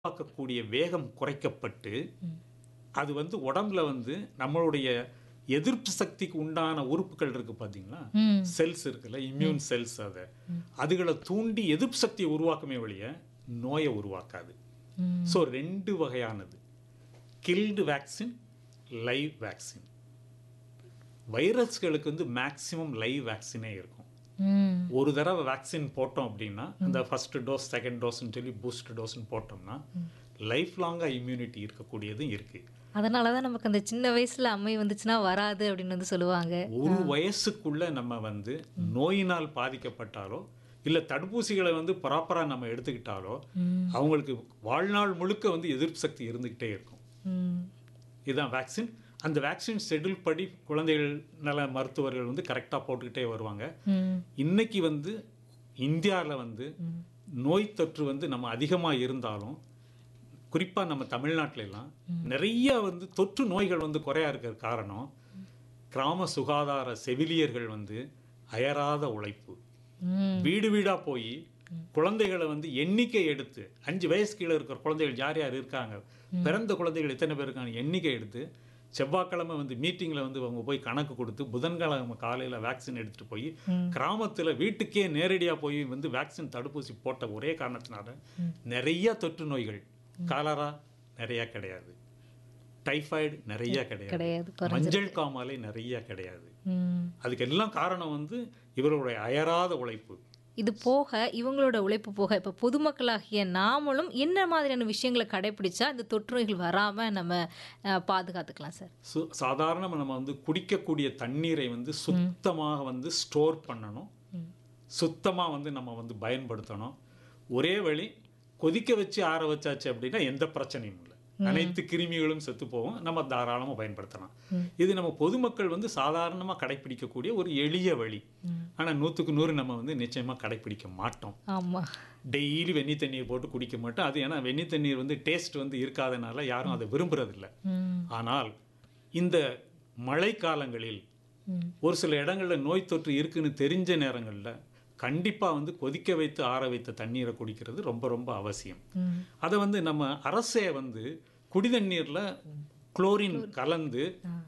உருவாக்கக்கூடிய வேகம் குறைக்கப்பட்டு அது வந்து உடம்புல வந்து நம்மளுடைய எதிர்ப்பு சக்திக்கு உண்டான உறுப்புகள் இருக்கு பார்த்தீங்களா ம் செல்ஸ் இருக்குல்ல இம்யூன் செல்ஸ் அதை அதுகளை தூண்டி எதிர்ப்பு சக்தியை உருவாக்குமே ஒழிய நோயை உருவாக்காது ம் ஸோ ரெண்டு வகையானது கில்டு வேக்சின் லைவ் வேக்சின் வைரஸ்களுக்கு வந்து மேக்சிமம் லைவ் வேக்சினே இருக்கும் ம் ஒரு தடவை வேக்சின் போட்டோம் அப்படின்னா அந்த ஃபர்ஸ்ட் டோஸ் செகண்ட் டோஸ்னு சொல்லி பூஸ்ட் டோஸ்னு போட்டோம்னா லைஃப் லாங்காக இம்யூனிட்டி இருக்கக்கூடியதும் இருக்குது அதனால தான் நமக்கு அந்த சின்ன வயசுல அம்மை வந்துச்சுன்னா வராது அப்படின்னு வந்து சொல்லுவாங்க ஒரு வயசுக்குள்ள நம்ம வந்து நோயினால் பாதிக்கப்பட்டாலோ இல்லை தடுப்பூசிகளை வந்து ப்ராப்பராக நம்ம எடுத்துக்கிட்டாலோ ம் அவங்களுக்கு வாழ்நாள் முழுக்க வந்து எதிர்ப்பு சக்தி இருந்துக்கிட்டே இருக்கும் ம் இதுதான் வேக்சின் அந்த வேக்சின் ஷெட்யூல் படி குழந்தைகள் நல மருத்துவர்கள் வந்து கரெக்டாக போட்டுக்கிட்டே வருவாங்க ம் இன்னைக்கு வந்து இந்தியாவில் வந்து நோய் தொற்று வந்து நம்ம அதிகமாக இருந்தாலும் குறிப்பாக நம்ம தமிழ்நாட்டுல எல்லாம் நிறைய வந்து தொற்று நோய்கள் வந்து குறையா இருக்கிற காரணம் கிராம சுகாதார செவிலியர்கள் வந்து அயராத உழைப்பு ம் வீடு வீடாக போய் குழந்தைகளை வந்து எண்ணிக்கை எடுத்து அஞ்சு வயசு கீழே இருக்கிற குழந்தைகள் யார் யார் இருக்காங்க பிறந்த குழந்தைகள் எத்தனை பேர் இருக்காங்க எண்ணிக்கை எடுத்து செவ்வாய்க்கிழமை வந்து மீட்டிங்கில் வந்து அவங்க போய் கணக்கு கொடுத்து புதன்கிழமை காலையில் வேக்சின் எடுத்துகிட்டு போய் கிராமத்தில் வீட்டுக்கே நேரடியாக போய் வந்து வேக்சின் தடுப்பூசி போட்ட ஒரே காரணத்தினால நிறைய தொற்று நோய்கள் காலரா நிறைய கிடையாது டைஃபாய்டு நிறைய கிடையாது கிடையாது குறை மஞ்சள் காமாலை நிறைய கிடையாது ம் அதுக்கு எல்லாம் காரணம் வந்து இவர்களுடைய அயராத உழைப்பு இது போக இவங்களோட உழைப்பு போக இப்போ பொதுமக்களாகிய நாமளும் என்ன மாதிரியான விஷயங்களை கடைபிடிச்சா இந்த தொற்று நோய்கள் வராம நம்ம அஹ், பாதுகாத்துக்கலாம் சார் சு சாதாரணமாக நம்ம வந்து குடிக்கக்கூடிய தண்ணீரை வந்து சுத்தமாக வந்து ஸ்டோர் பண்ணணும் சுத்தமாக வந்து நம்ம வந்து பயன்படுத்தணும் ஒரே வழி கொதிக்க வச்சு ஆற வச்சாச்சு அப்படின்னா எந்த பிரச்சனையும் இல்லை அனைத்து கிருமிகளும் செத்து போகும் நம்ம தாராளமாக பயன்படுத்தலாம் இது நம்ம பொதுமக்கள் வந்து சாதாரணமாக கடைப்பிடிக்கக்கூடிய ஒரு எளிய வழி ஆனால் நூற்றுக்கு நூறு நம்ம வந்து நிச்சயமாக கடைப்பிடிக்க மாட்டோம் ஆமா டெய்லி வெந்நி தண்ணியை போட்டு குடிக்க மாட்டோம் அது ஏன்னா வெந்நி தண்ணீர் வந்து டேஸ்ட் வந்து இருக்காதனால யாரும் அதை விரும்புறதில்ல ம் ஆனால் இந்த மழைக்காலங்களில் ம் ஒரு சில இடங்களில் நோய் தொற்று இருக்குன்னு தெரிஞ்ச நேரங்களில் கண்டிப்பாக வந்து கொதிக்க வைத்து ஆற வைத்த தண்ணீரை குடிக்கிறது ரொம்ப ரொம்ப அவசியம் ம் அதை வந்து நம்ம அரசே வந்து குடிதண்ணீரில் குளோரின் கலந்து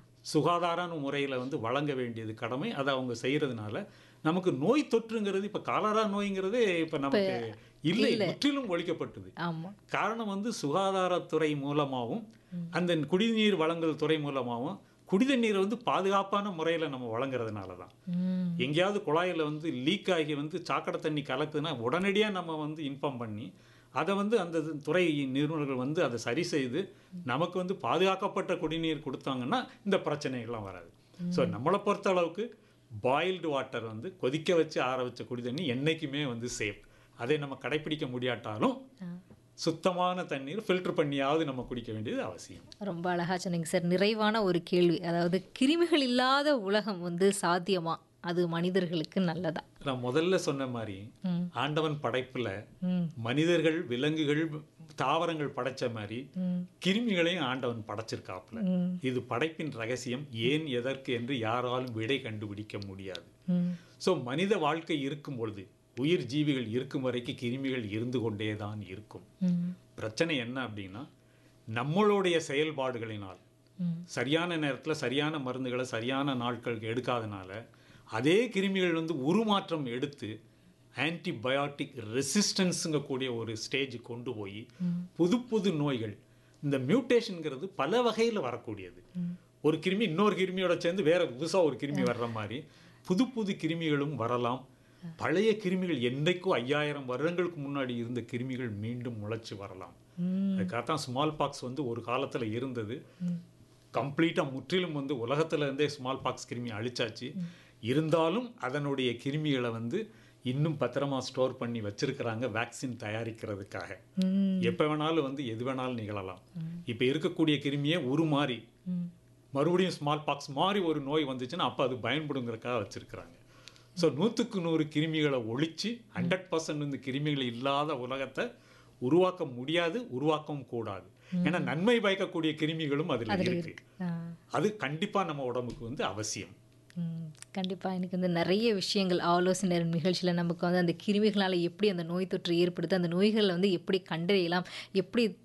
சுகாதார முறையில் வந்து வழங்க வேண்டியது கடமை அதை அவங்க செய்யறதுனால நமக்கு நோய் தொற்றுங்கிறது இப்போ காலரா நோய்ங்கிறதே இப்போ நமக்கு இல்லை முற்றிலும் ஒழிக்கப்பட்டது ஆமா காரணம் வந்து சுகாதாரத்துறை மூலமாகவும் அந்த குடிநீர் வழங்கல் துறை மூலமாகவும் குடிதண்ணீரை வந்து பாதுகாப்பான முறையில் நம்ம வழங்குறதுனால தான் ம் எங்கேயாவது குழாயில் வந்து லீக் ஆகி வந்து சாக்கடை தண்ணி கலக்குதுன்னா உடனடியாக நம்ம வந்து இன்ஃபார்ம் பண்ணி அதை வந்து அந்த இது- துறை நிறுவனர்கள் வந்து அதை சரி செய்து நமக்கு வந்து பாதுகாக்கப்பட்ட குடிநீர் கொடுத்தாங்கன்னா இந்த பிரச்சனைகள்லாம் வராது ஸோ நம்மளை பொறுத்த அளவுக்கு பாயில்டு வாட்டர் வந்து கொதிக்க வச்சு ஆற வச்ச குடிதண்ணி என்றைக்குமே வந்து சேஃப் அதை நம்ம கடைப்பிடிக்க முடியாட்டாலும் சுத்தமான தண்ணீர் ஃபில்டர் பண்ணியாவது நம்ம குடிக்க வேண்டியது அவசியம் ரொம்ப அழகா சொன்னீங்க சார் நிறைவான ஒரு கேள்வி அதாவது கிருமிகள் இல்லாத உலகம் வந்து சாத்தியமா அது மனிதர்களுக்கு நல்லதா நான் முதல்ல சொன்ன மாதிரி ம் ஆண்டவன் படைப்புல ம் மனிதர்கள் விலங்குகள் தாவரங்கள் படைச்ச மாதிரி ம் கிருமிகளையும் ஆண்டவன் படைச்சிருக்காப்புல ம் இது படைப்பின் ரகசியம் ஏன் எதற்கு என்று யாராலும் விடை கண்டுபிடிக்க முடியாது ம் ஸோ மனித வாழ்க்கை இருக்கும் பொழுது உயிர் ஜீவிகள் இருக்கும் வரைக்கும் கிருமிகள் இருந்து கொண்டே தான் இருக்கும் ம் பிரச்சனை என்ன அப்படின்னா நம்மளுடைய செயல்பாடுகளினால் ம் சரியான நேரத்தில் சரியான மருந்துகளை சரியான நாட்களுக்கு எடுக்காதனால அதே கிருமிகள் வந்து உருமாற்றம் எடுத்து ஆன்டிபயோட்டிக் ரெசிஸ்டன்ஸுங்க கூடிய ஒரு ஸ்டேஜ் கொண்டு போய் புது புது நோய்கள் இந்த மியூட்டேஷனுங்கிறது பல வகையில் வரக்கூடியது ஒரு கிருமி இன்னொரு கிருமியோட சேர்ந்து வேற புதுசாக ஒரு கிருமி வர்ற மாதிரி புது புது கிருமிகளும் வரலாம் பழைய கிருமிகள் என்றைக்கோ ஐயாயிரம் வருடங்களுக்கு முன்னாடி இருந்த கிருமிகள் மீண்டும் முளைச்சு வரலாம் ம் அதுக்காகத்தான் ஸ்மால் பாக்ஸ் வந்து ஒரு காலத்தில் இருந்தது கம்ப்ளீட்டாக முற்றிலும் வந்து உலகத்துல இருந்தே ஸ்மால் பாக்ஸ் கிருமி அழிச்சாச்சு இருந்தாலும் அதனுடைய கிருமிகளை வந்து இன்னும் பத்திரமா ஸ்டோர் பண்ணி வச்சிருக்கிறாங்க வேக்சின் தயாரிக்கிறதுக்காக ம் எப்போ வேணாலும் வந்து எது வேணாலும் நிகழலாம் இப்போ இருக்கக்கூடிய கிருமியே உருமாறி ம் மறுபடியும் ஸ்மால் பாக்ஸ் மாதிரி ஒரு நோய் வந்துச்சுன்னா அப்போ அது பயன்படுங்கிறதுக்காக வச்சிருக்கிறாங்க ஸோ நூற்றுக்கு நூறு கிருமிகளை ஒழிச்சு ஹண்ட்ரட் பர்சன்ட் இந்த கிருமிகள் இல்லாத உலகத்தை உருவாக்க முடியாது உருவாக்கவும் கூடாது ஏன்னா நன்மை பயக்கக்கூடிய கிருமிகளும் அதில் இருக்கு ஆ அது கண்டிப்பாக நம்ம உடம்புக்கு வந்து அவசியம் ம் கண்டிப்பாக எனக்கு வந்து நிறைய விஷயங்கள் ஆலோசனை நிகழ்ச்சியில் நமக்கு வந்து அந்த கிருமிகளால் எப்படி அந்த நோய் தொற்று ஏற்படுது அந்த நோய்களை வந்து எப்படி கண்டறியலாம் எப்படி